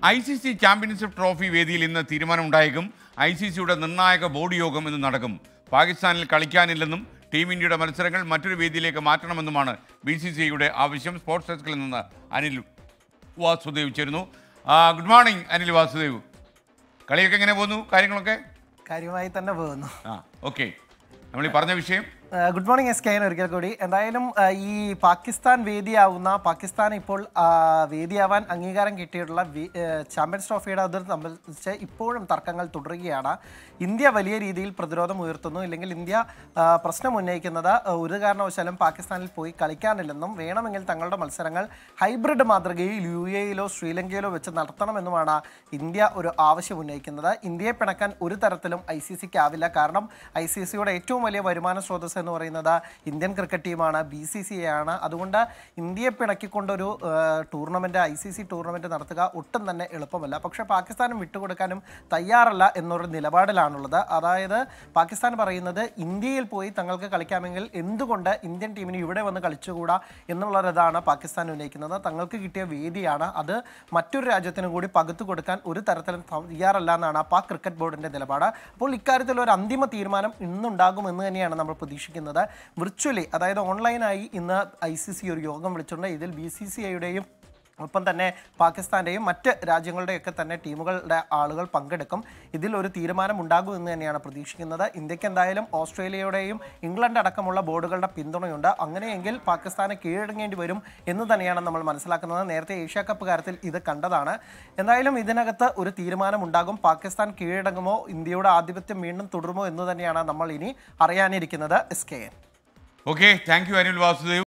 I C C championship trophy വേദിയിൽ ഇന്ന് തീരുമാനമുണ്ടായേക്കും I C സിയുടെ നിർണായക ബോർഡ് യോഗം ഇന്ന് നടക്കും പാകിസ്ഥാനിൽ കളിക്കാനില്ലെന്നും ടീം ഇന്ത്യയുടെ മത്സരങ്ങൾ മറ്റൊരു വേദിയിലേക്ക് മാറ്റണമെന്നുമാണ് ബി സി സി ഐയുടെ ആവശ്യം സ്പോർട്സ് ഡെസ്കിൽ നിന്ന് അനിൽ വാസുദേവ് ചേരുന്നു ആ, ഗുഡ് മോർണിംഗ് അനിൽ വാസുദേവ് കളിയൊക്കെ എങ്ങനെ പോകുന്നു കാര്യങ്ങളൊക്കെ കാര്യമായി തന്നെ പോകുന്നു ആ ഓക്കെ നമ്മൾ ഈ പറഞ്ഞ വിഷയം ഏഹ് ഗുഡ് മോർണിംഗ് എസ് കെ ഒരിക്കൽ കൂടി എന്തായാലും ഏഹ് ഈ പാകിസ്ഥാൻ വേദിയാവുന്ന പാകിസ്ഥാൻ ഇപ്പോൾ ആ, വേദിയാവാൻ അംഗീകാരം കിട്ടിയിട്ടുള്ള വി- ഏഹ് ചാമ്പ്യൻസ് ട്രോഫിയുടെ അതിർ സംബന്ധിച്ച് ഇപ്പോഴും തർക്കങ്ങൾ തുടരുകയാണ് ഇന്ത്യ വലിയ രീതിയിൽ പ്രതിരോധം ഉയർത്തുന്നു ഇല്ലെങ്കിൽ ഇന്ത്യ ആ, പ്രശ്നം ഉന്നയിക്കുന്നത് ഏഹ് ഒരു കാരണവശാലും പാകിസ്ഥാനിൽ പോയി കളിക്കാനില്ലെന്നും വേണമെങ്കിൽ തങ്ങളുടെ മത്സരങ്ങൾ ഹൈബ്രിഡ് മാതൃകയിൽ യു എയിലോ ശ്രീലങ്കയിലോ വെച്ച് നടത്തണമെന്നുമാണ് ഇന്ത്യ ഒരു ആവശ്യം ഉന്നയിക്കുന്നത് ഇന്ത്യയെ പിണക്കാൻ ഒരു തരത്തിലും ഐ സി സിക്ക് ആവില്ല കാരണം ഐ സി സിയുടെ ഏറ്റവും വലിയ വരുമാന സ്രോതസ് എന്ന് പറയുന്നത് ഇന്ത്യൻ ക്രിക്കറ്റ് ടീമാണ് ബി സി സി ആണ് അതുകൊണ്ട് ഇന്ത്യയെ പിണക്കിക്കൊണ്ടൊരു tournament I C C tournament നടത്തുക ഒട്ടും തന്നെ എളുപ്പമല്ല പക്ഷേ പാകിസ്ഥാനും വിട്ടുകൊടുക്കാനും തയ്യാറല്ല എന്നൊരു നിലപാടിലാണുള്ളത് അതായത് പാകിസ്ഥാൻ പറയുന്നത് ഇന്ത്യയിൽ പോയി തങ്ങൾക്ക് കളിക്കാമെങ്കിൽ എന്തുകൊണ്ട് ഇന്ത്യൻ ടീമിന് ഇവിടെ വന്ന് കളിച്ചുകൂടാ എന്നുള്ളതാണ് പാകിസ്ഥാൻ ഉന്നയിക്കുന്നത് തങ്ങൾക്ക് കിട്ടിയ വേദിയാണ് അത് മറ്റൊരു രാജ്യത്തിനും കൂടി പകുത്തു കൊടുക്കാൻ ഒരു തരത്തിലും തയ്യാറല്ല എന്നാണ് പാക് ക്രിക്കറ്റ് ബോർഡിന്റെ നിലപാട് അപ്പോൾ ഇക്കാര്യത്തിൽ ഒരു അന്തിമ തീരുമാനം ഇന്നുണ്ടാകുമെന്ന് തന്നെയാണ് നമ്മൾ പ്രതീക്ഷിക്കുന്നത് വിർച്വലി അതായത് ഓൺലൈനായി ഇന്ന് ഐ സി സി ഒരു യോഗം വിളിച്ചിട്ടുണ്ട് ഇതിൽ ബി സി സി ഐയുടെയും ഒപ്പം തന്നെ പാകിസ്ഥാൻ്റെയും മറ്റ് രാജ്യങ്ങളുടെയൊക്കെ തന്നെ ടീമുകളുടെ ആളുകൾ പങ്കെടുക്കും ഇതിൽ ഒരു തീരുമാനം ഉണ്ടാകും എന്ന് തന്നെയാണ് പ്രതീക്ഷിക്കുന്നത് ഇന്ത്യക്ക് എന്തായാലും ഓസ്ട്രേലിയയുടെയും ഇംഗ്ലണ്ട് അടക്കമുള്ള ബോർഡുകളുടെ പിന്തുണയുണ്ട് അങ്ങനെയെങ്കിൽ പാകിസ്ഥാനെ കീഴടങ്ങേണ്ടി വരും എന്ന് തന്നെയാണ് നമ്മൾ മനസ്സിലാക്കുന്നത് നേരത്തെ ഏഷ്യ കപ്പ് കാര്യത്തിൽ ഇത് കണ്ടതാണ് എന്തായാലും ഇതിനകത്ത് ഒരു തീരുമാനം ഉണ്ടാകും പാകിസ്ഥാൻ കീഴടങ്ങുമോ ഇന്ത്യയുടെ ആധിപത്യം വീണ്ടും തുടരുമോ എന്ന് തന്നെയാണ് നമ്മൾ ഇനി അറിയാനിരിക്കുന്നത് S K N okay thank you Anil Vasudev